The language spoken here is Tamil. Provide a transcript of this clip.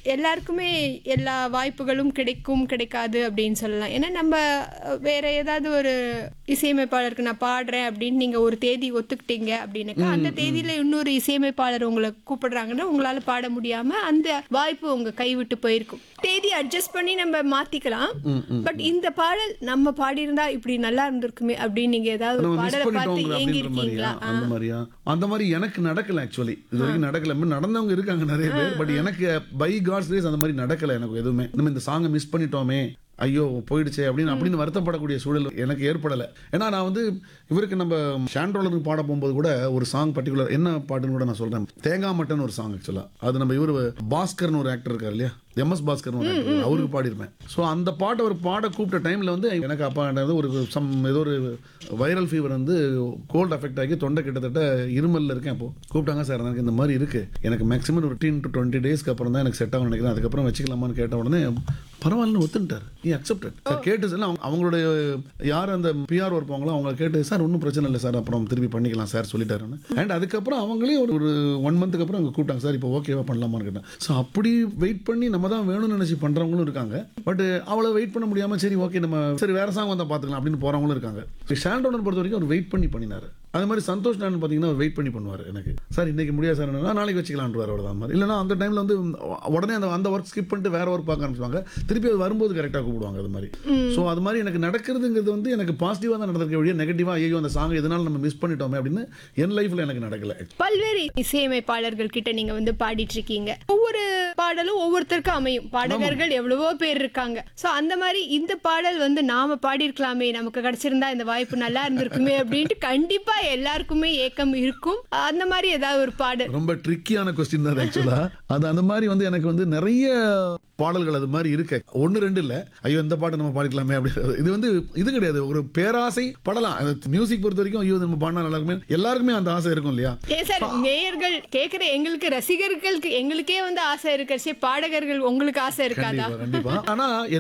எல்லாருக்குமே எல்லா வாய்ப்புகளும் கிடைக்கும் கிடைக்காது அப்படின்னு சொல்லலாம் ஏன்னா நம்ம அஹ், வேற ஏதாவது ஒரு இசையமைப்பாளருக்கு நான் பாடுறேன் அப்படின்னு நீங்க ஒரு தேதி ஒத்துக்கிட்டீங்க அப்படின்னாக்கா அந்த தேதியில இன்னொரு இசையமைப்பாளர் உங்களை கூப்பிடுறாங்கன்னா உங்களால பாட முடியாம அந்த வாய்ப்பு உங்க கைவிட்டு போயிருக்கும் தேதி அட்ஜஸ்ட் பண்ணி நம்ம மாத்திக்கலாம் பட் இந்த பாடல் நம்ம பாடியிருந்தா இப்படி நல்லா இருந்திருக்குமே அப்படின்னு நீங்க ஏதாவது ஒரு நம்ம மிஸ் பாடலை பார்த்து பண்ணிட்டோங்கிற ஏங்கி அப்படின்ற மாதிரியா இருக்கீங்களா அந்த மாதிரியா அந்த மாதிரி எனக்கு நடக்கல ஆக்சுவலி இது வரைக்கும் நடக்கல இன்னும் நடந்தவங்க இருக்காங்க நிறைய பேர் பட் எனக்கு பை காட்ஸ் ரேஸ் அந்த மாதிரி நடக்கல எனக்கு எதுவுமே நம்ம இந்த சாங்கை மிஸ் பண்ணிட்டோமே ஐயோ போயிடுச்சே அப்படின்னு அப்படின்னு வருத்தப்படக்கூடிய சூழல் எனக்கு ஏற்படலை ஏன்னா நான் வந்து இவருக்கு நம்ம ஷாண்ட்ரோலருக்கு பாட போகும்போது கூட ஒரு சாங் பர்டிகுலர் என்ன பாட்டுன்னு கூட நான் சொல்றேன் தேங்காய் மட்டன் ஒரு சாங் ஆக்சுவலா அது நம்ம இவர் பாஸ்கர்னு ஒரு ஆக்டர் இருக்கார் இல்லையா எம்எஸ் பாஸ்கர்னு ஒரு actor இருக்காரு. அவருக்கு பாடியிருப்பேன் ஸோ அந்த பாட்டை ஒரு பாட கூப்பிட்ட டைம்ல வந்து எனக்கு அப்பா என்னது ஒரு சம் ஏதோ ஒரு வைரல் ஃபீவர் வந்து கோல்ட் அஃபெக்ட் ஆகி தொண்டை கிட்டத்தட்ட இருமல்ல இருக்கேன் அப்போ கூப்பிட்டாங்க சார் எனக்கு இந்த மாதிரி இருக்கு எனக்கு மேக்ஸிமம் ஒரு டீன் டு டுவெண்ட்டி டேஸ்க்கு அப்புறம் தான் எனக்கு செட் ஆகும் நினைக்கிறேன் அதுக்கப்புறம் வச்சுக்கலாமான்னு கேட்ட உடனே பரவாயில்லன்னு ஒத்துட்டார் நீ அக்செப்டட் சார் கேட்டு சார் அவங்க- அவங்களுடைய யார் அந்த பிஆர் இருப்பாங்களோ அவங்க கேட்டு சார் ஒன்றும் பிரச்சனை இல்லை சார் அப்புறம் திருப்பி பண்ணிக்கலாம் சார் சொல்லிட்டாருன்னு அண்ட் அதுக்கப்புறம் அவங்களே ஒரு ஒரு ஒன் மந்த்துக்கு அப்புறம் அவங்க கூப்பிட்டாங்க சார் இப்போ ஓகேவா பண்ணலாமான்னு கேட்டேன் ஸோ அப்படி வெயிட் பண்ணி நம்ம தான் வேணும்னு நினச்சி பண்ணுறவங்களும் இருக்காங்க பட் அவ்வளோ வெயிட் பண்ண முடியாமல் சரி ஓகே நம்ம சரி வேற சாங் வந்தால் பார்த்துக்கலாம் அப்படின்னு போகிறவங்களும் இருக்காங்க ஷாண்டோனர் பொறுத்த வரைக்கும் அவர் வெயிட் பண்ணி பண்ணினார் அது மாதிரி சந்தோஷ் நான் பார்த்தீங்கன்னா அவர் வெயிட் பண்ணி பண்ணுவார் எனக்கு சார் இன்னைக்கு முடியாது சார் என்னன்னா நாளைக்கு வச்சுக்கலான்றார் அவ்வளோதான் மாதிரி இல்லைனா அந்த டைமில் வந்து உடனே அந்த அந்த ஒர்க் ஸ்கிப் பண்ணிட்டு வேற ஒர்க் பார்க்க ஆரம்பிச்சுவாங்க திருப்பி அது வரும்போது கரெக்டாக கூப்பிடுவாங்க அது மாதிரி ஸோ அது மாதிரி எனக்கு நடக்கிறதுங்கிறது வந்து எனக்கு பாசிட்டிவாக தான் நடந்திருக்க வழியாக நெகட்டிவாக ஐயோ அந்த சாங் எதனால நம்ம மிஸ் பண்ணிட்டோமே அப்படின்னு என் லைஃப்பில் எனக்கு நடக்கல பல்வேறு இசையமைப்பாளர்கள் கிட்ட நீங்க வந்து பாடிட்டு இருக்கீங்க ஒவ்வொரு பாடலும் ஒவ்வொருத்தருக்கும் அமையும் பாடகர்கள் எவ்வளவோ பேர் இருக்காங்க சோ அந்த மாதிரி இந்த பாடல் வந்து நாம பாடியிருக்கலாமே நமக்கு கிடைச்சிருந்தா இந்த வாய்ப்பு நல்லா இருந்திருக்குமே அப்படின்ட்டு கண்டிப்பா எல்லாருக்குமே ஏக்கம் இருக்கும் அந்த மாதிரி ஏதாவது ஒரு பாடல் ரொம்ப ட்ரிக்கியான கொஸ்டின் தான் ஆக்சுவலா அது அந்த மாதிரி வந்து எனக்கு வந்து நிறைய பாடல்கள் அது மாதிரி இருக்கு ஒன்று ரெண்டு இல்லை ஐயோ இந்த பாட்டு நம்ம பாடிக்கலாமே அப்படி இது வந்து இது கிடையாது ஒரு பேராசை படலாம் மியூசிக் பொறுத்த வரைக்கும் ஐயோ நம்ம பாடினா நல்லா இருக்குமே எல்லாருக்குமே அந்த ஆசை இருக்கும் இல்லையா ஏன் சார் நேயர்கள் கேக்குற எங்களுக்கு ரசிகர்களுக்கு எங்களுக்கே வந்து ஆசை இருக்கச்சு பாடகர்கள் உங்களுக்கு ஆசை இருக்காதா கண்டிப்பா கண்டிப்பா ஆனா